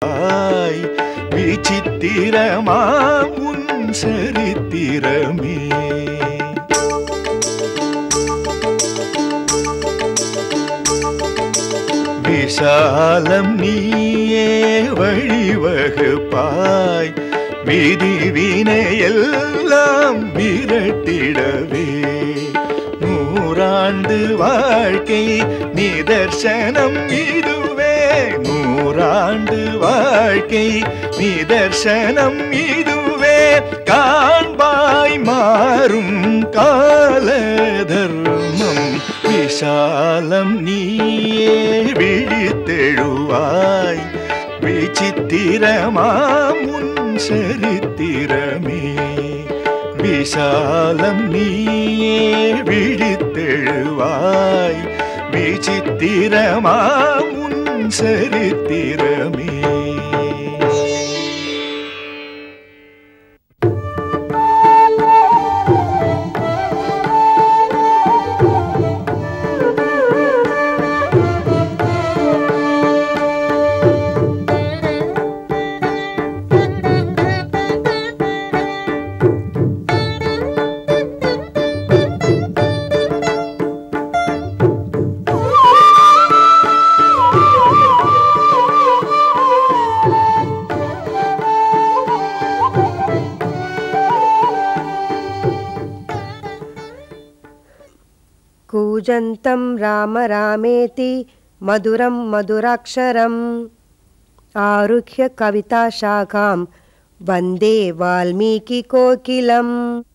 தேடுவாய் விசித்திரமா உன் சரித்திரமே விசாலம் நீயே வழிவகுப்பாய் விதி வினையெல்லாம் விரட்டிடவே நூறாண்டு வாழ்க்கை நிதர்சனம் இதுவே நூறாண்டு வாழ்க்கை நிதர்சனம் இதுவே காண்பாய் மாறும் கால தர்மம் விசாலம் நீயே விழித்தெழுவாய் விசித்திரமாம் உன் சரித்திரமே விசாலம் நீயே விழித்தெழுவாய் விசித்திரமாம் உன் சரித்திரமே कूजन्तं राम रामेति मधुरं मधुराक्षरम् आरुह्य कविताशाखां वन्दे वाल्मीकिकोकिलम्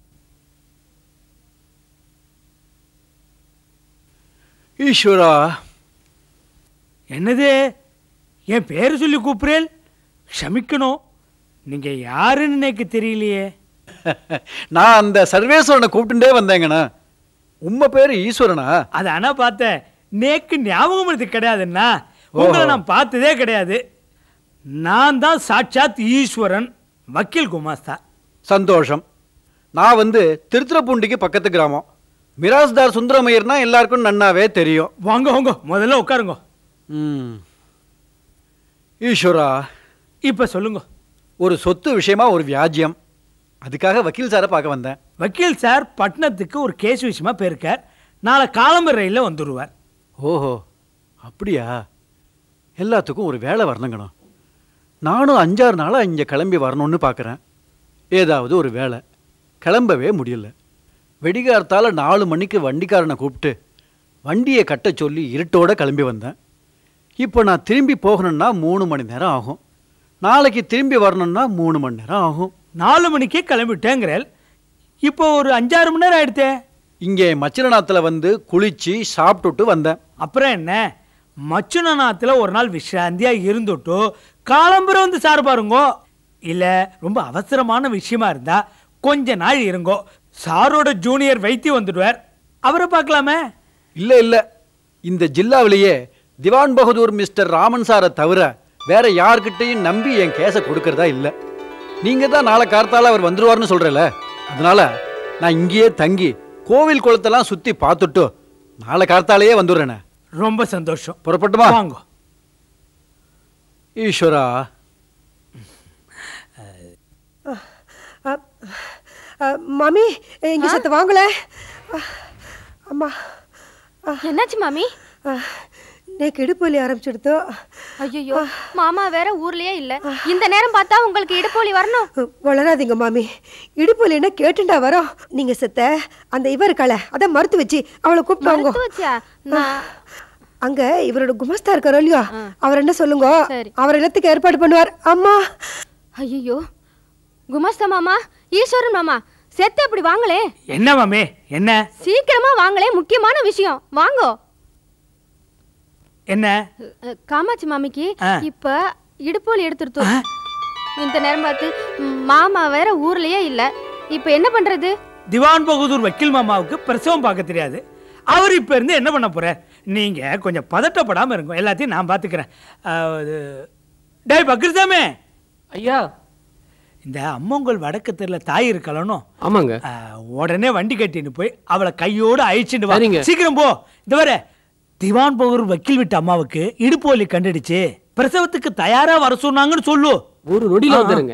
ஈஸ்வரா என்னது என் பேர் சொல்லி கூப்பிடுறேன் க்ஷமிக்கணும் நீங்க யாருன்னு எனக்கு தெரியலையே நான் அந்த சர்வேஸ்வரனை கூப்பிட்டுட்டே வந்தேங்கண்ணா உம்ம பேரு ஈஸ்வரனா அது ஆனா பார்த்தேன் நேக்கு ஞாபகம் இருக்கு கிடையாதுன்னா உங்களை நான் பார்த்ததே கிடையாது நான் தான் சாட்சாத் ஈஸ்வரன் வக்கீல் குமாஸ்தா சந்தோஷம் நான் வந்து திருத்துறப்பூண்டிக்கு பக்கத்து கிராமம் மிராஸ்தார் சுந்தரமையர்னா எல்லாருக்கும் நன்னாவே தெரியும் வாங்க வாங்க முதல்ல உட்காருங்க ம். ஈஸ்வரா இப்ப சொல்லுங்க ஒரு சொத்து விஷயமா ஒரு வியாஜ்யம் அதுக்காக வக்கீல் சாரை பார்க்க வந்தேன் வக்கீல் சார் பட்டணத்துக்கு ஒரு கேஸ் விஷயமா போயிருக்கார் நாளை காலம்பு ரயிலில் வந்துடுவார் ஓஹோ அப்படியா எல்லாத்துக்கும் ஒரு வேலை வரணுங்கண்ணா நானும் அஞ்சாறு நாளாக இங்கே கிளம்பி வரணும்னு பார்க்குறேன் ஏதாவது ஒரு வேலை கிளம்பவே முடியல வெடிகாரத்தால் நாலு மணிக்கு வண்டிக்காரனை கூப்பிட்டு வண்டியை கட்ட சொல்லி இருட்டோட கிளம்பி வந்தேன் இப்போ நான் திரும்பி போகணும்னா மூணு மணி நேரம் ஆகும் நாளைக்கு திரும்பி வரணும்னா மூணு மணி நேரம் ஆகும் நாலு மணிக்கே கிளம்பிட்டேங்கிறேன் இப்போ ஒரு அஞ்சாறு மணி நேரம் ஆயிடுத்தே இங்கே மச்சிரநாத்தில் வந்து குளிச்சு சாப்பிட்டுட்டு வந்தேன் அப்புறம் என்ன மச்சுனநாத்தில் ஒரு நாள் விஷ்ராந்தியா இருந்துட்டு காலம்புரம் வந்து சார் பாருங்கோ இல்ல ரொம்ப அவசரமான விஷயமா இருந்தா கொஞ்ச நாள் இருங்கோ சாரோட ஜூனியர் வைத்தியம் வந்துடுவார் அவரை பார்க்கலாமே இல்லை இல்லை இந்த ஜில்லாவிலேயே திவான் பகதூர் மிஸ்டர் ராமன் சாரை தவிர வேற யார்கிட்டையும் நம்பி என் கேஸை கொடுக்கறதா இல்லை நீங்க தான் நாளை கார்த்தால அவர் வந்துருவார்னு சொல்றல அதனால நான் இங்கேயே தங்கி கோவில் குளத்தெல்லாம் சுத்தி பார்த்துட்டு நாளை கார்த்தாலேயே வந்துடுறேனே ரொம்ப சந்தோஷம் புறப்பட்டுமா வாங்க ஈஸ்வரா அ, அ, மாமி இங்க சத்து வாங்கல அ, அம்மா என்னாச்சு மாமி நேக்கு இடுப்பு வலி ஆரம்பிச்சிடுதோ ஐயோ மாமா வேற ஊர்லயே இல்ல இந்த நேரம் பார்த்தா உங்களுக்கு இடுப்போலி வரணும் வளராதீங்க மாமி இடுப்பு வலின்னா கேட்டுண்டா வரோம் நீங்க செத்த அந்த இவ இருக்காள அதான் மறுத்து வச்சு அவளை கூப்பிட்டு வாங்க மறுத்து வச்சா? நான் அங்க இவரோட குமஸ்தா இருக்காரோ இல்லையோ அவர் என்ன சொல்லுங்க சரி. அவர் எல்லாத்துக்கும் ஏற்பாடு பண்ணுவார் அம்மா ஐயோ குமஸ்தா மாமா ஈஸ்வரன் மாமா செத்து அப்படி வாங்களே என்ன மாமே என்ன சீக்கிரமா வாங்களே முக்கியமான விஷயம் வாங்கோ என்ன அஹ், காமாட்சி மாமிக்கு ஆ. இப்ப இடுப்போலி எடுத்துருத்தோம் இந்த நேரம் பார்த்து ம், மாமா வேற ஊர்லயே இல்ல இப்ப என்ன பண்றது திவான் பகதூர் வக்கீல் மாமாவுக்கு பிரசவம் பார்க்க தெரியாது அவர் இப்ப இருந்து என்ன பண்ண போறார் நீங்க கொஞ்சம் பதட்டப்படாம இருங்க எல்லாத்தையும் நான் பாத்துக்கிறேன் அஹ், டேய் பக்ரிசாமே ஐயா இந்த அம்மங்கோல் வடக்கு தெருல தாய் இருக்கலனும் ஆமாங்க உடனே வண்டி கட்டின்னு போய் அவளை கையோடு அழிச்சுட்டு வா சரிங்க. சீக்கிரம் போ இந்த வர திவான் பகதூர் வக்கீல் விட்ட அம்மாவுக்கு இடுப்பு வலி கண்டுடுச்சு பிரசவத்துக்கு தயாரா வர சொன்னாங்கன்னு சொல்லு ஒரு நொடியில ஆ. வந்துருங்க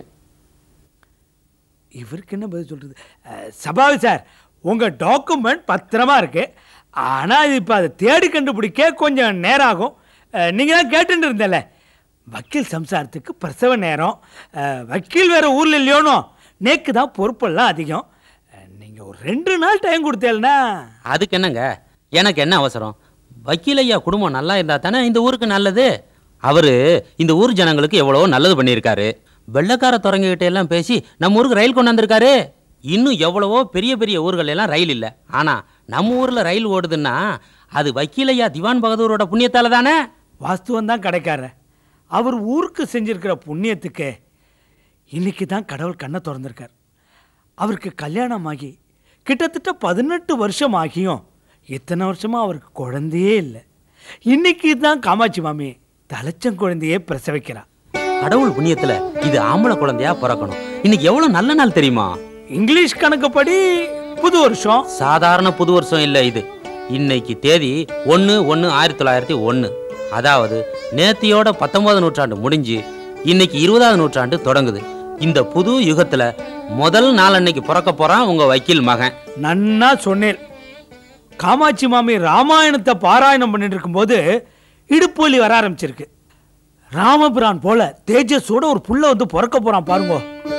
இவருக்கு என்ன பதில் சொல்றது அஹ், சபாவி சார் உங்க டாக்குமெண்ட் பத்திரமா இருக்கு ஆனா இது இப்ப அதை தேடி கண்டுபிடிக்க கொஞ்சம் நேரம் ஆகும் அஹ், நீங்க தான் கேட்டுட்டு இருந்தல வக்கீல் சம்சாரத்துக்கு பிரசவ நேரம் அஹ், வக்கீல் வேற ஊர்ல இல்லையோனோ நேக்கு தான் பொறுப்பெல்லாம் அதிகம் அஹ், நீங்க ஒரு ரெண்டு நாள் டைம் கொடுத்தேன்னா அதுக்கு என்னங்க எனக்கு என்ன அவசரம் வக்கீல் ஐயா குடும்பம் நல்லா இருந்தா தானே இந்த ஊருக்கு நல்லது அவரு இந்த ஊர் ஜனங்களுக்கு எவ்வளவோ நல்லது பண்ணியிருக்காரு வெள்ளக்கார துறங்கிக்கிட்ட எல்லாம் பேசி நம்ம ஊருக்கு ரயில் கொண்டு வந்திருக்காரு இன்னும் எவ்வளவோ பெரிய பெரிய ஊர்கள் எல்லாம் ரயில் இல்லை ஆனா நம்ம ஊர்ல ரயில் ஓடுதுன்னா அது வக்கீல் ஐயா திவான் பகதூரோட புண்ணியத்தால தானே வாஸ்துவம் தான் கிடைக்காரு அவர் ஊருக்கு செஞ்சிருக்கிற புண்ணியத்துக்கு இன்னைக்கு தான் கடவுள் கண்ணை திறந்திருக்கார் அவருக்கு கல்யாணம் ஆகி கிட்டத்தட்ட பதினெட்டு வருஷம் ஆகியும் இத்தனை வருஷமா அவருக்கு குழந்தையே இல்லை இன்னைக்கு தான் காமாட்சி மாமி தலைச்சம் குழந்தையே பிரசவிக்கிறா கடவுள் புண்ணியத்துல இது ஆம்பளை குழந்தையா பிறக்கணும் இன்னைக்கு எவ்வளவு நல்ல நாள் தெரியுமா இங்கிலீஷ் கணக்குப்படி புது வருஷம் சாதாரண புது வருஷம் இல்லை இது இன்னைக்கு தேதி ஒன்று ஒன்று ஆயிரத்தி தொள்ளாயிரத்தி ஒன்று அதாவது நேத்தியோட பத்தொன்பது நூற்றாண்டு முடிஞ்சு இன்னைக்கு இருபதாவது நூற்றாண்டு தொடங்குது இந்த புது யுகத்துல முதல் நாள் அன்னைக்கு பிறக்க போறான் உங்க வக்கீல் மகன் நன்னா சொன்னேன் காமாட்சி மாமி ராமாயணத்தை பாராயணம் பண்ணிட்டு இருக்கும்போது இடுப்பு வலி வர ஆரம்பிச்சிருக்கு ராமபிரான் போல தேஜஸோட ஒரு புள்ள வந்து பிறக்க போறான் பாருங்க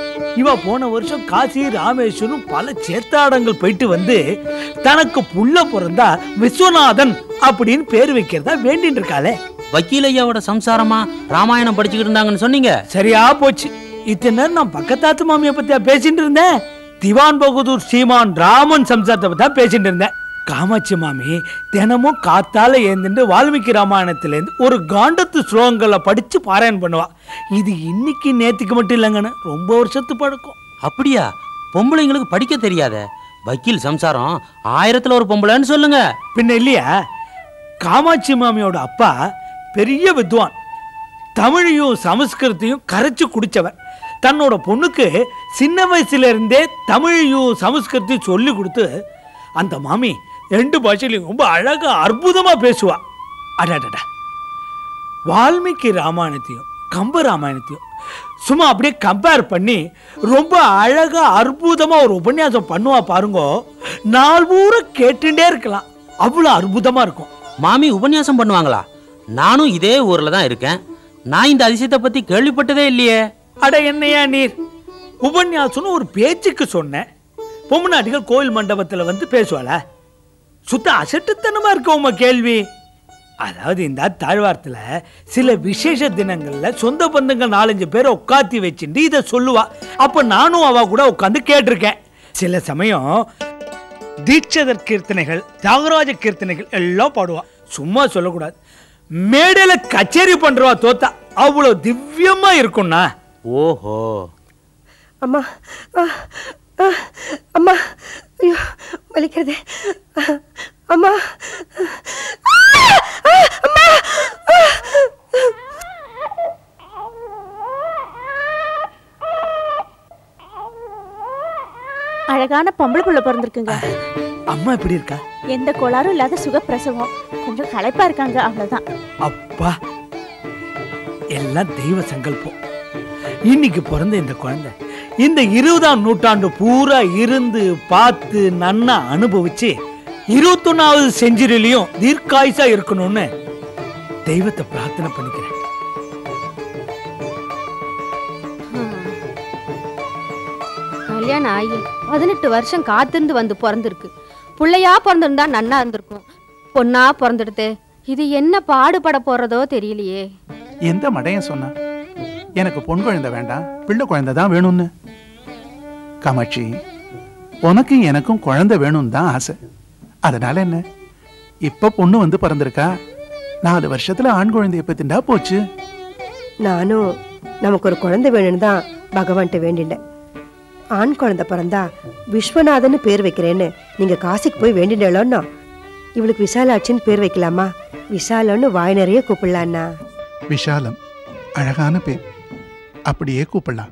இவ போன வருஷம் காசி ராமேஸ்வரம் பல சேத்தாடங்கள் போயிட்டு வந்து தனக்கு புள்ள பிறந்தா விஸ்வநாதன் அப்படின்னு பேர் வைக்கிறதா வேண்டின்னு இருக்காளே வக்கீல் ஐயாவோட சம்சாரமா ராமாயணம் படிச்சுக்கிட்டு இருந்தாங்கன்னு சொன்னீங்க சரியா போச்சு இத்தனை நேரம் நான் பக்கத்தாத்து மாமியை பத்தியா பேசிட்டு இருந்தேன் திவான் பகதூர் ஸ்ரீமான் ராமன் சம்சாரத்தை பத்தி தான் பேசிட்டு இருந்தேன் காமாட்சி மாமி தினமும் காத்தால ஏந்துட்டு வால்மீகி ராமாயணத்திலேருந்து ஒரு காண்டத்து ஸ்லோகங்களை படிச்சு பாராயணம் பண்ணுவா இது இன்னைக்கு நேத்துக்கு மட்டும் இல்லைங்கன்னு ரொம்ப வருஷத்து பழக்கம் அப்படியா பொம்பளைங்களுக்கு படிக்க தெரியாத வக்கீல் சம்சாரம் ஆயிரத்துல ஒரு பொம்பளைன்னு சொல்லுங்க பின்ன இல்லையா காமாட்சி மாமியோட அப்பா பெரிய வித்வான் தமிழையும் சமஸ்கிருத்தையும் கரைச்சு குடிச்சவர் தன்னோட பொண்ணுக்கு சின்ன வயசுல இருந்தே தமிழையும் சமஸ்கிருத்தையும் சொல்லி கொடுத்து அந்த மாமி ரெண்டு பாஷையிலையும் ரொம்ப அழகா அற்புதமா பேசுவா அடாடா வால்மீகி ராமாயணத்தையும் கம்ப ராமாயணத்தையும் சும்மா அப்படியே கம்பேர் பண்ணி ரொம்ப அழகா அற்புதமா ஒரு உபன்யாசம் பண்ணுவா பாருங்க நாள் பூரா கேட்டுட்டே இருக்கலாம் அவ்வளவு அற்புதமா இருக்கும் மாமி உபன்யாசம் பண்ணுவாங்களா நானும் இதே ஊர்ல தான் இருக்கேன் நான் இந்த அதிசயத்தை பத்தி கேள்விப்பட்டதே இல்லையே அட என்னையா நீர் உபன்யாசம்னு ஒரு பேச்சுக்கு சொன்னேன் பொம்மநாட்டிகள் கோயில் மண்டபத்துல வந்து பேசுவாளா சுத்த அசட்டுத்தனமா இருக்க உங்க கேள்வி அதாவது இந்த தாழ்வாரத்துல சில விசேஷ தினங்கள்ல சொந்த பந்தங்கள் நாலஞ்சு பேரை உட்காத்தி வச்சுட்டு இதை சொல்லுவா அப்ப நானும் அவ கூட உட்காந்து கேட்டிருக்கேன் சில சமயம் தீட்சதர் கீர்த்தனைகள் தியாகராஜ கீர்த்தனைகள் எல்லாம் பாடுவா சும்மா சொல்லக்கூடாது மேடையில கச்சேரி பண்றவா தோத்தா அவ்வளவு திவ்யமா இருக்கும்னா ஓஹோ அம்மா ஆ, ஆ, அம்மா ஐயோ வலிக்கிறதே அம்மா ஆ, ஆ, அம்மா ஆ. அழகான பொம்பளை புள்ள பிறந்திருக்குங்க அம்மா எப்படி இருக்கா எந்த கோளாறும் இல்லாத சுகப்பிரசவம் கொஞ்சம் களைப்பா இருக்காங்க அவ்வளவுதான் அப்பா எல்லாம் தெய்வ சங்கல்பம் இன்னைக்கு பிறந்த இந்த குழந்தை இந்த இருபதாம் நூற்றாண்டு பூரா இருந்து பார்த்து நன்னா அனுபவிச்சு இருபத்தொன்னாவது செஞ்சுரிலையும் தீர்க்காயுசா இருக்கணும்னு தெய்வத்தை பிரார்த்தனை பண்ணிக்கிறேன் கல்யாணம் ஆகி பதினெட்டு வருஷம் காத்திருந்து வந்து பிறந்திருக்கு புள்ளையா பிறந்திருந்தா நன்னா இருந்திருக்கும் பொண்ணா பிறந்துடுத்து இது என்ன பாடுபட போறதோ தெரியலையே எந்த மடையன் சொன்னான் எனக்கு பொன் குழந்தை வேண்டாம் பிள்ளை குழந்தை தான் வேணும்னு காமாட்சி உனக்கும் எனக்கும் குழந்தை வேணும்னு தான் ஆசை அதனால என்ன இப்ப பொண்ணு வந்து பிறந்திருக்கா நாலு வருஷத்துல ஆண் குழந்தைய பத்திண்டா போச்சு நானும் நமக்கு ஒரு குழந்தை வேணும்னு தான் பகவான்கிட்ட வேண்டிண்டேன் ஆண் குழந்தை பிறந்தா விஸ்வநாதன்னு பேர் வைக்கிறேன்னு நீங்க காசிக்கு போய் வேண்டிண்டோன்னா இவளுக்கு விசாலாட்சின்னு பேர் வைக்கலாமா விசாலன்னு வாய் நிறைய கூப்பிடலான்னா விஷாலம் அழகான பேர் அப்படியே கூப்பிடலாம்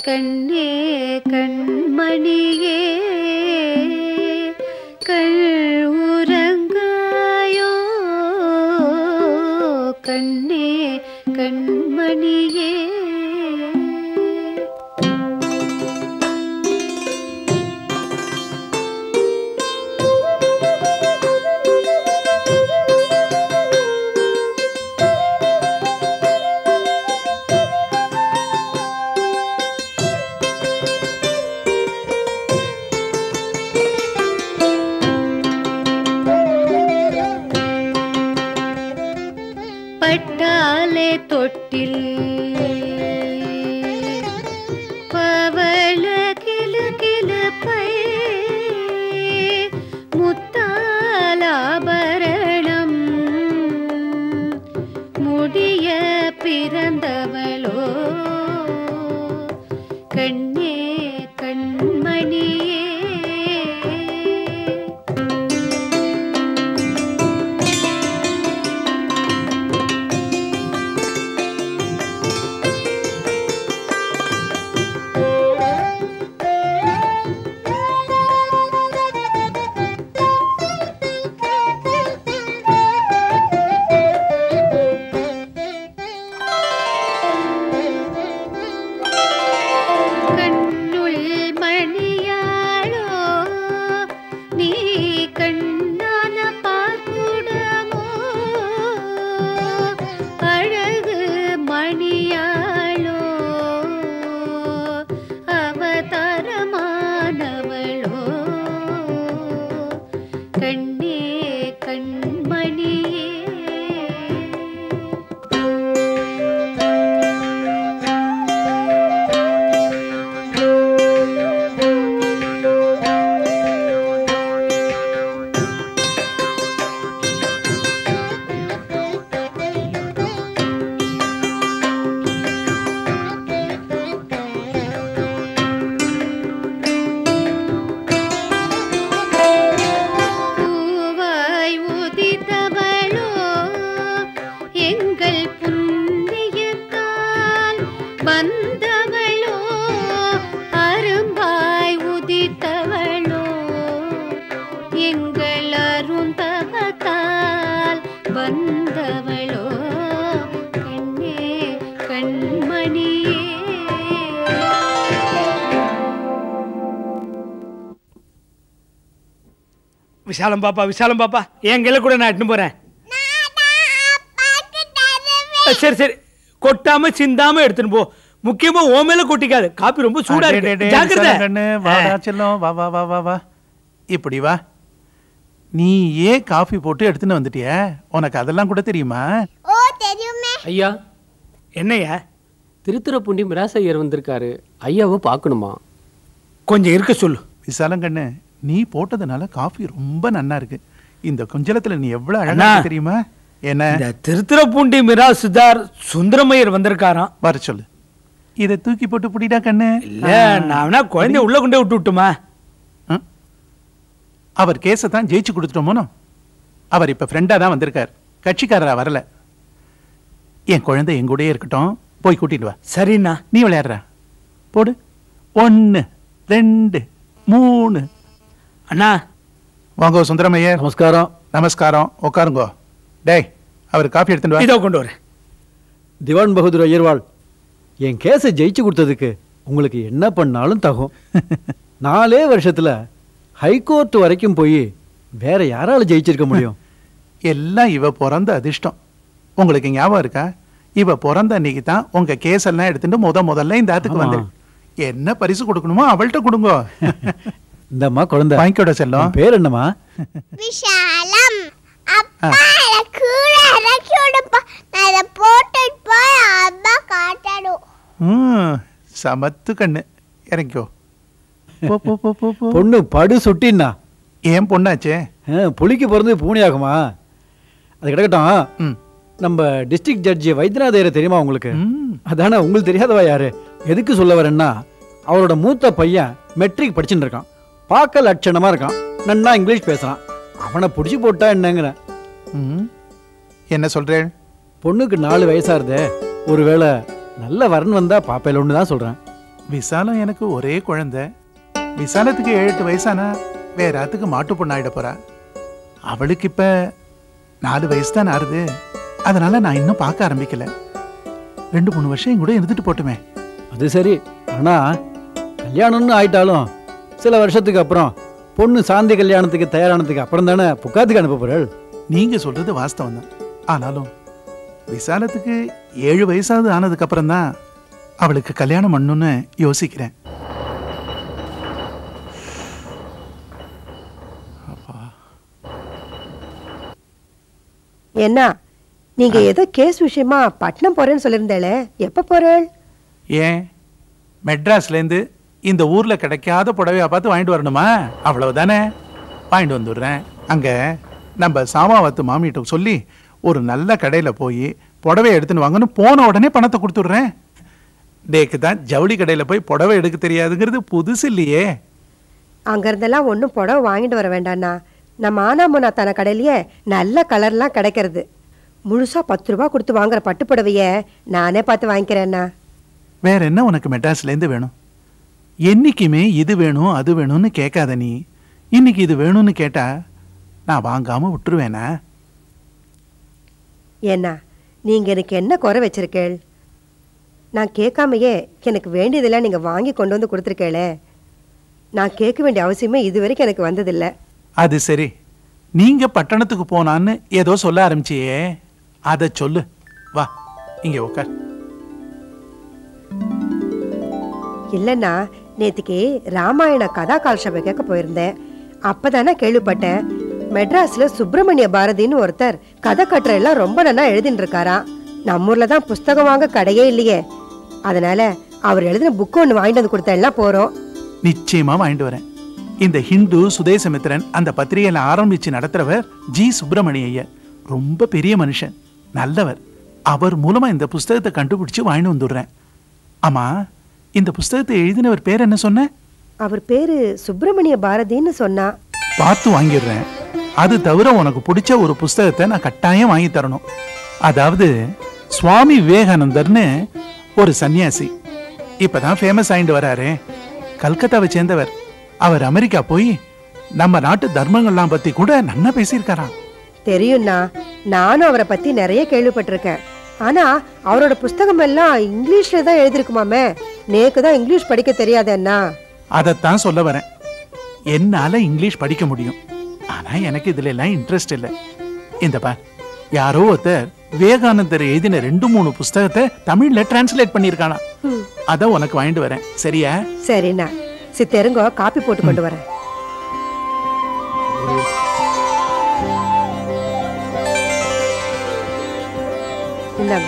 கண்ணே கண்மணியே கண் உறங்காயோ கண்ணே கண்மணியே பட்டாலே தொட்டில் பவள கிளு கிளப்பை முத்தாலாபரணம் முடிய பிறந்தவளோ கண்ணே கண்மணியே கண்ணுள் மணியாளோ நீ கண்ணான பார்க்குடமோ அழகு மணியாளோ அவதாரமானவளோ கண்ணே கண்மணியே பூவாய் உதித்தவளோ எங்கள் புண்ணியத்தால் வந்தவளோ அரும்பாய் உதித்தவளோ எங்கள் அருந்தவத்தால் வந்தவளோ கண்ணே கண்மணியே விசாலம் பாப்பா விசாலம் பாப்பா என் கையில கூட நான் எட்டுன்னு போறேன் அஹ், சரி சரி கொட்டாம சிந்தாம எடுத்துன்னு போ முக்கியமா ஓ மேல கொட்டிக்காது காப்பி ரொம்ப சூடா டே, டே, இருக்கு டே, ஜாக்கிரதை கண்ணு, வாடா செல்லம் வா வா வா வா வா இப்படி வா நீ ஏன் காஃபி போட்டு எடுத்துன்னு வந்துட்டிய உனக்கு அதெல்லாம் கூட தெரியுமா ஐயா என்னய்யா திருத்துறைப்பூண்டி மிராசையர் வந்திருக்காரு ஐயாவை பார்க்கணுமா கொஞ்சம் இருக்க சொல்லு விசாலங்கண்ணு நீ போட்டதுனால காஃபி ரொம்ப நன்னா இருக்கு இந்த குஞ்சலத்துல நீ எவ்வளவு அழகா அண்ணா. இருக்க தெரியுமா என்ன இந்த திருத்துறைப்பூண்டி மிரா சுதார் சுந்தரமையர் வந்திருக்காராம் வர சொல்லு இதை தூக்கி போட்டு புடிடா கண்ணு இல்ல நான் வேணா குழந்தைய உள்ள கொண்டே விட்டு விட்டுமா ம்? அவர் கேஸை தான் ஜெயிச்சு கொடுத்துட்டோமோனோ அவர் இப்ப ஃப்ரெண்டா தான் வந்திருக்கார் கட்சிக்காரரா வரல என் குழந்தை என் கூடயே இருக்கட்டும் போய் கூட்டிட்டு வா சரிண்ணா நீ விளையாடுற போடு ஒன்னு ரெண்டு மூணு அண்ணா வாங்கோ சுந்தரமையர் நமஸ்காரம் நமஸ்காரம் உட்காருங்கோ டேய் அவர் காஃபி எடுத்துட்டு வா இதோ கொண்டு வரேன் திவான் பகதூர் ஐயர்வாள் என் கேஸை ஜெயிச்சு கொடுத்ததுக்கு உங்களுக்கு என்ன பண்ணாலும் தகும் நாலே வருஷத்துல ஹைகோர்ட் வரைக்கும் போய் வேற யாரால ஜெயிச்சிருக்க முடியும் எல்லாம் இவ பிறந்த அதிர்ஷ்டம் உங்களுக்கு ஞாபகம் இருக்கா இவ பிறந்த அன்னைக்கு தான் உங்க கேஸ் எல்லாம் எடுத்துட்டு முத முதல்ல இந்த ஆத்துக்கு ஆமா. வந்தேன் என்ன பரிசு கொடுக்கணுமோ அவள்கிட்ட கொடுங்க இந்தம்மா குழந்தை வாங்கிக்கோட செல்லம் உன் பேர் என்னம்மா விஷாலம் அப்பா எனக்கு கீழே இறக்கி விடுப்பா நான் இதை போட்டுட்டு போய் அப்பா காட்டணும் ம் சமத்து கண்ணு இறங்கிக்கோ போ போ போ போ போ பொண்ணு படு சுட்டின்னா ஏன் பொண்ணாச்சே ஆ, புலிக்கு பிறந்து பூனையாகுமா அது கிடக்கட்டும் ம் நம்ம டிஸ்ட்ரிக்ட் ஜட்ஜி வைத்தியநாதையரை தெரியுமா உங்களுக்கு ம் அதானே உங்களுக்கு தெரியாதவா யாரு எதுக்கு சொல்ல வரேன்னா அவரோட மூத்த பையன் மெட்ரிக் படிச்சுட்டு இருக்கான் பார்க்க லட்சணமா இருக்கான் நன்னா இங்கிலீஷ் பேசுறான் அவனை பிடிச்சி போட்டா என்னங்கிறேன் ம் என்ன சொல்றேன் பொண்ணுக்கு நாலு வயசா இருதே ஒருவேளை நல்ல வரன் வந்தா பாப்பையில ஒன்று தான் சொல்றேன் விசாலம் எனக்கு ஒரே குழந்தை விசாலத்துக்கு ஏழு எட்டு வயசானா வேற ஆத்துக்கு மாட்டு பொண்ணாயிட போறா அவளுக்கு இப்ப நாலு வயசு தான் ஆறுது அதனால நான் இன்னும் பார்க்க ஆரம்பிக்கல ரெண்டு மூணு வருஷம் என் கூட இருந்துட்டு போட்டுமே அது சரி ஆனா கல்யாணம்னு ஆயிட்டாலும் சில வருஷத்துக்கு அப்புறம் பொண்ணு சாந்தி கல்யாணத்துக்கு தயாரானதுக்கு அப்புறம் தானே புக்காத்துக்கு அனுப்ப போறாள் நீங்க சொல்றது வாஸ்தவம் தான் ஆனாலும் விசாலத்துக்கு ஏழு வயசாவது ஆனதுக்கு அப்புறம் தான் அவளுக்கு கல்யாணம் பண்ணணும்னு யோசிக்கிறேன் என்ன நீங்க ஏதோ கேஸ் விஷயமா பட்னம் போறேன்னு சொல்லியிருந்தேளே எப்ப போறேள் ஏன் மெட்ராஸ்லேருந்து இந்த ஊர்ல கிடைக்காத புடவையா பார்த்து வாங்கிட்டு வரணுமா அவ்வளவுதானே வாங்கிட்டு வந்துடுறேன் அங்க நம்ம சாமாவத்து மாமிகிட்ட சொல்லி ஒரு நல்ல கடையில போய் புடவை எடுத்துன்னு வாங்கன்னு போன உடனே பணத்தை கொடுத்துட்றேன் டேக்கு தான் ஜவுளி கடையில போய் புடவை எடுக்க தெரியாதுங்கிறது புதுசு இல்லையே அங்க இருந்தெல்லாம் ஒன்றும் புடவை வாங்கிட்டு வர வேண்டாண்ணா நம்ம ஆனாமுனா தன கடையிலேயே நல்ல கலர்லாம் கிடைக்கிறது முழுசா பத்து ரூபா கொடுத்து வாங்குற பட்டு புடவைய நானே பார்த்து வாங்கிக்கிறேண்ணா வேற என்ன உனக்கு மெட்ராஸ்லேருந்து வேணும் என்னைக்குமே இது வேணும் அது வேணும்னு கேட்காத நீ இன்னைக்கு இது வேணும்னு கேட்டா நான் வாங்காம விட்டுருவேனா ஏண்ணா நீங்க எனக்கு என்ன குறை வச்சிருக்கேள் நான் கேட்காமையே எனக்கு வேண்டியதெல்லாம் நீங்க வாங்கி கொண்டு வந்து கொடுத்துருக்கேளே நான் கேட்க வேண்டிய அவசியமே இது வரைக்கும் எனக்கு வந்ததில்லை அது சரி நீங்க பட்டணத்துக்கு போனான்னு ஏதோ சொல்ல ஆரம்பிச்சியே அதை சொல்லு வா இங்க உட்கார் இல்லைண்ணா நேத்திக்கு ராமாயண கதா கால்சபை கேட்க போயிருந்தேன் அப்பதானே கேள்விப்பட்டேன் மெட்ராஸ்ல சுப்பிரமணிய பாரதின்னு ஒருத்தர் கதை கட்டுற எல்லாம் ரொம்ப நல்லா எழுதின்னு இருக்காராம் நம்ம ஊர்ல தான் புஸ்தகம் வாங்க கடையே இல்லையே அதனால அவர் எழுதின புக்கு ஒன்று வாங்கிட்டு வந்து கொடுத்த எல்லாம் போறோம் நிச்சயமா வாங்கிட்டு வரேன் இந்த ஹிந்து சுதேசமித்திரன் அந்த பத்திரிகையில ஆரம்பிச்சு நடத்துறவர் ஜி சுப்பிரமணிய ஐயர் ரொம்ப பெரிய மனுஷன் நல்லவர் அவர் மூலமா இந்த புஸ்தகத்தை கண்டுபிடிச்சு வாங்கிட்டு வந்துடுறேன் ஆமா இந்த புஸ்தகத்தை எழுதினவர் பேர் என்ன சொன்ன அவர் பேரு சுப்பிரமணிய பாரதின்னு சொன்னா பார்த்து வாங்கிடுறேன் அது தவிர உனக்கு பிடிச்ச ஒரு புஸ்தகத்தை நான் கட்டாயம் வாங்கி தரணும் அதாவது சுவாமி விவேகானந்தர்னு ஒரு சன்னியாசி இப்பதான் ஃபேமஸ் ஆயிட்டு வராரே கல்கத்தாவை சேர்ந்தவர் அவர் அமெரிக்கா போய் நம்ம நாட்டு தர்மங்கள்லாம் பத்தி கூட நன்னா பேசியிருக்காராம் தெரியும்ண்ணா நானும் அவரை பத்தி நிறைய கேள்விப்பட்டிருக்கேன் ஆனா அவரோட புஸ்தகம் எல்லாம் இங்கிலீஷ்ல தான் எழுதிருக்குமாமே நேக்கு தான் இங்கிலீஷ் படிக்க தெரியாதேண்ணா அதைத்தான் சொல்ல வரேன் என்னால இங்கிலீஷ் படிக்க முடியும் ஆனா எனக்கு இதுல எல்லாம் இன்ட்ரெஸ்ட் இல்லை இந்த பார் யாரோ ஒருத்தர் விவேகானந்தர் எழுதின ரெண்டு மூணு புஸ்தகத்தை தமிழ்ல டிரான்ஸ்லேட் பண்ணியிருக்கானா ம். அத உனக்கு வாங்கிட்டு வரேன் சரியா சரிண்ணா சித்தருங்கோ காப்பி போட்டு கொண்டு வரேன் இந்தாங்க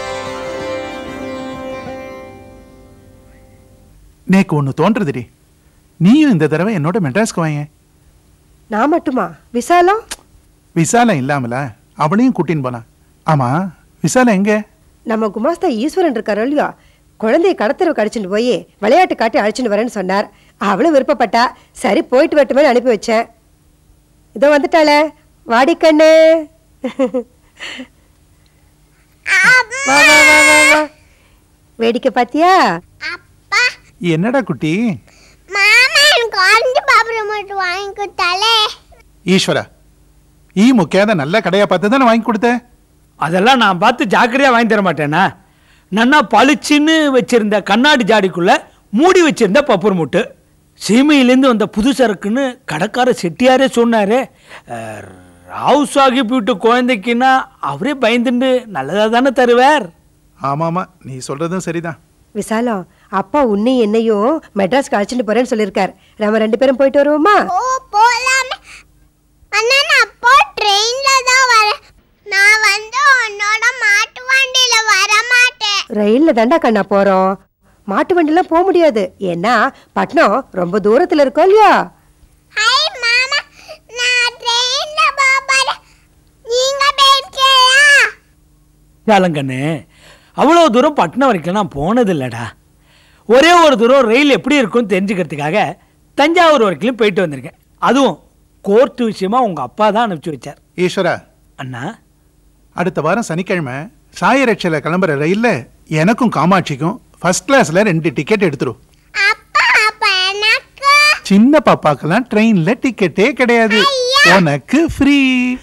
நேக்கு ஒன்று தோன்றதுடி நீயும் இந்த தடவை என்னோட மெட்ராஸ்க்கு வாங்க நான் மட்டுமா விசாலம் விசாலம் இல்லாமல அவளையும் கூட்டின்னு போனா ஆமா விசாலம் எங்க நம்ம குமாஸ்தா ஈஸ்வரன் இருக்காரோ இல்லையோ குழந்தைய கடத்தரவு கடிச்சிட்டு போய் விளையாட்டு காட்டி அழைச்சிட்டு வரேன்னு சொன்னார் அவளும் விருப்பப்பட்டா சரி போயிட்டு வரட்டுமே அனுப்பி வச்சேன் இதோ வந்துட்டாளே வாடி கண்ணு வா வா வா வா வா வேடிக்கை பாத்தியா என்னடா குட்டி மாமா எனக்கு ஆரஞ்சு பாப்பரம் மட்டும் வாங்கி கொடுத்தாலே ஈஸ்வரா ஈ முக்கியாத நல்ல கடையா பார்த்து தானே வாங்கி கொடுத்த அதெல்லாம் நான் பார்த்து ஜாக்கிரதையா வாங்கி தர மாட்டேனா நன்னா பளிச்சுன்னு வச்சிருந்த கண்ணாடி ஜாடிக்குள்ள மூடி வச்சிருந்த பப்பர் மூட்டு சீமையிலேருந்து வந்த புது சரக்குன்னு கடைக்கார செட்டியாரே சொன்னாரு அஹ், ராவ் சாஹிப் வீட்டு குழந்தைக்குன்னா அவரே பயந்துண்டு நல்லதா தானே தருவார் ஆமாமா நீ சொல்றதும் சரிதான் விசாலம் அப்பா உன்னையும் என்னையும் மெட்ராஸ்க்கு அழைச்சிட்டு போறேன்னு சொல்லியிருக்கார் நம்ம ரெண்டு பேரும் போயிட்டு வருவோமா ஓ போலாமே அண்ணா நான் அப்போ ட்ரெயின்ல தான் வரேன் நான் வந்து உன்னோட மாட்டு வண்டியில வர மாட்டேன் ரயில்ல தாண்டா கண்ணா போறோம் மாட்டு வண்டிலாம் போக முடியாது ஏன்னா பட்னம் ரொம்ப தூரத்துல இருக்கோம் இல்லையா ஹை மாமா நான் ட்ரெயின்ல போறேன் நீங்க போயிருக்கீங்களா ஜாலங்கண்ணு அவ்வளோ தூரம் பட்னம் வரைக்கும் நான் போனதில்லடா ஒரே ஒரு தூரம் ரயில் எப்படி இருக்கும்னு தெரிஞ்சுக்கிறதுக்காக தஞ்சாவூர் வரைக்கும் போயிட்டு வந்திருக்கேன் அதுவும் கோர்ட் விஷயமா உங்க அப்பா தான் அனுப்பிச்சு வச்சார் ஈஸ்வரா அண்ணா அடுத்த வாரம் சனிக்கிழமை சாயரட்சையில் கிளம்புற ரயில்ல எனக்கும் காமாட்சிக்கும் ஃபர்ஸ்ட் கிளாஸ்ல ரெண்டு டிக்கெட் எடுத்துரும் அப்பா அப்ப எனக்கு சின்ன பாப்பாக்கெல்லாம் ட்ரெயின்ல டிக்கெட்டே கிடையாது உனக்கு ஃப்ரீ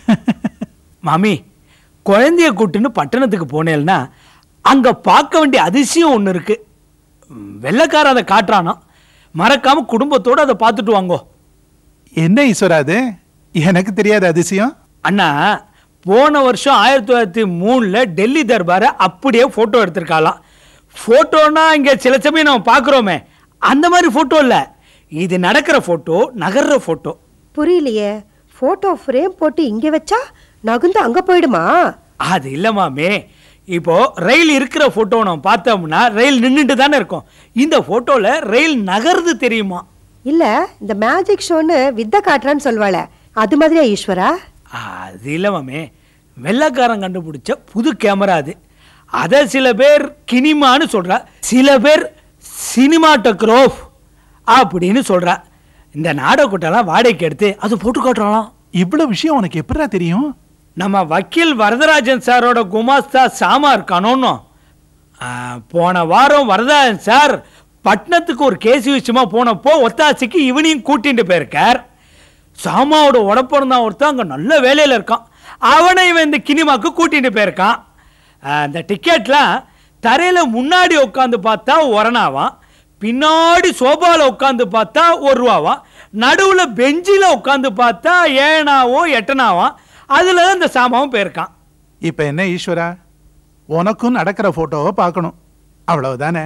மாமி குழந்தைய கூட்டுன்னு பட்டணத்துக்கு போனேன்னா அங்க பார்க்க வேண்டிய அதிசயம் ஒன்று இருக்கு ம், வெள்ளைக்காரன் அதை காட்டுறானா மறக்காம குடும்பத்தோட அதை பார்த்துட்டு வாங்கோ என்ன ஈஸ்வரா அது எனக்கு தெரியாத அதிசயம் அண்ணா போன வருஷம் ஆயிரத்தி தொள்ளாயிரத்தி மூணில் டெல்லி தர்பாரை அப்படியே ஃபோட்டோ எடுத்திருக்காளாம் ஃபோட்டோனா இங்கே சில சமயம் நம்ம பார்க்குறோமே அந்த மாதிரி ஃபோட்டோ இல்லை இது நடக்கிற ஃபோட்டோ நகர்ற ஃபோட்டோ புரியலையே போட்டோ ஃப்ரேம் போட்டு இங்க வச்சா நகுந்து அங்க போயிடுமா அது இல்லை மாமே இப்போ ரயில் இருக்கிற ஃபோட்டோ நம்ம பார்த்தோம்னா ரயில் நின்றுட்டு தானே இருக்கும் இந்த ஃபோட்டோவில் ரயில் நகருது தெரியுமா இல்ல இந்த மேஜிக் ஷோன்னு வித்த காட்டுறான்னு சொல்வாளே அது மாதிரியா ஈஸ்வரா அது இல்லை மாமே வெள்ளைக்காரன் கண்டுபிடிச்ச புது கேமரா அது அதை சில பேர் கினிமான்னு சொல்றா சில பேர் சினிமாட்டோகிராஃப் அப்படின்னு சொல்றா இந்த நாடகக்கூட்டெல்லாம் வாடகைக்கு எடுத்து அது போட்டு காட்டுறாலாம் இவ்வளவு விஷயம் உனக்கு எப்படிடா தெரியும் நம்ம வக்கீல் வரதராஜன் சாரோட குமாஸ்தா சாமா இருக்கானோன்னு ஆ, போன வாரம் வரதராஜன் சார் பட்டணத்துக்கு ஒரு கேஸ் விஷயமா போனப்போ ஒத்தாசிக்கு இவனையும் கூட்டிட்டு போயிருக்கார் சாமாவோட உடப்பிறந்தான் ஒருத்தன் அங்கே நல்ல வேலையில் இருக்கான் அவனை இவன் இந்த கினிமாக்கு கூட்டிட்டு போயிருக்கான் ஆ, இந்த டிக்கெட்லாம் தரையில் முன்னாடி உட்காந்து பார்த்தா ஒரணாவான் பின்னாடி சோபாவில் உட்காந்து பார்த்தா ஒரு ரூபாவான் நடுவில் பெஞ்சில் உட்காந்து பார்த்தா ஏழனாவோ எட்டனாவான் அதில் தான் இந்த சாமாவும் போயிருக்கான் இப்ப என்ன ஈஸ்வரா உனக்கும் நடக்கிற போட்டோவை பார்க்கணும் அவ்வளவுதானே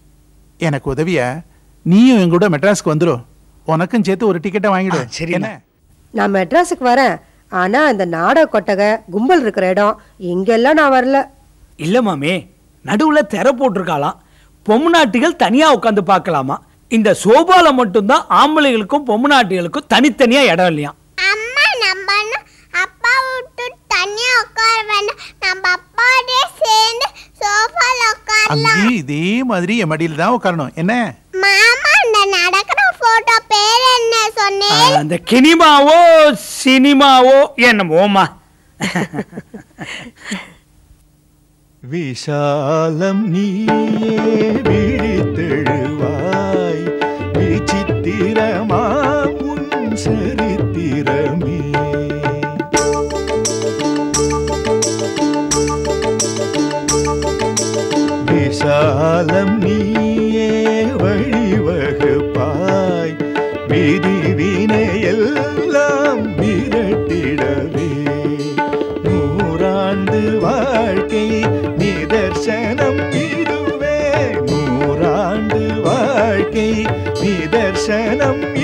எனக்கு உதவிய நீயும் என் கூட மெட்ராஸ்க்கு வந்துரும் உனக்கும் சேர்த்து ஒரு டிக்கெட்டை வாங்கிடு சரி என்ன நான் மெட்ராஸுக்கு வரேன் ஆனா இந்த நாடக கொட்டகை கும்பல் இருக்கிற இடம் இங்கெல்லாம் நான் வரல இல்லை மாமே நடுவில் திரை போட்டிருக்காளாம் பொம்முநாட்டிகள் தனியாக உட்காந்து பார்க்கலாமா இந்த சோபால மட்டும்தான் ஆம்பளைகளுக்கும் பொம்முநாட்டிகளுக்கும் தனித்தனியாக இடம் இல்லையா அம்மா நம்ம அண்ணா அப்பா விட்டு தனியா உட்கார வேண்டாம் நம்ம அப்பாவோடய சேர்ந்து சோஃபால உட்காரலாம் அங்கேயும் இதே மாதிரி என் மடியில தான் உட்காரணும் என்ன மாமா இந்த நடக்கிற போட்டோ பேர் என்ன சொன்னேன் அந்த கினிமாவோ சினிமாவோ என்னமோமா விஷாலம் நீயே விழித்தெழுவாய் விசித்திரமாம் உன் சரித்திரமே விஷாலம் நீயே வழிவகுப்பாய் விதி வினையெல்லாம் விரட்டிடவே நூறாண்டு வாழ்க்கை நிதர்சனம் இதுவே நூறாண்டு வாழ்க்கை நிதர்சனம்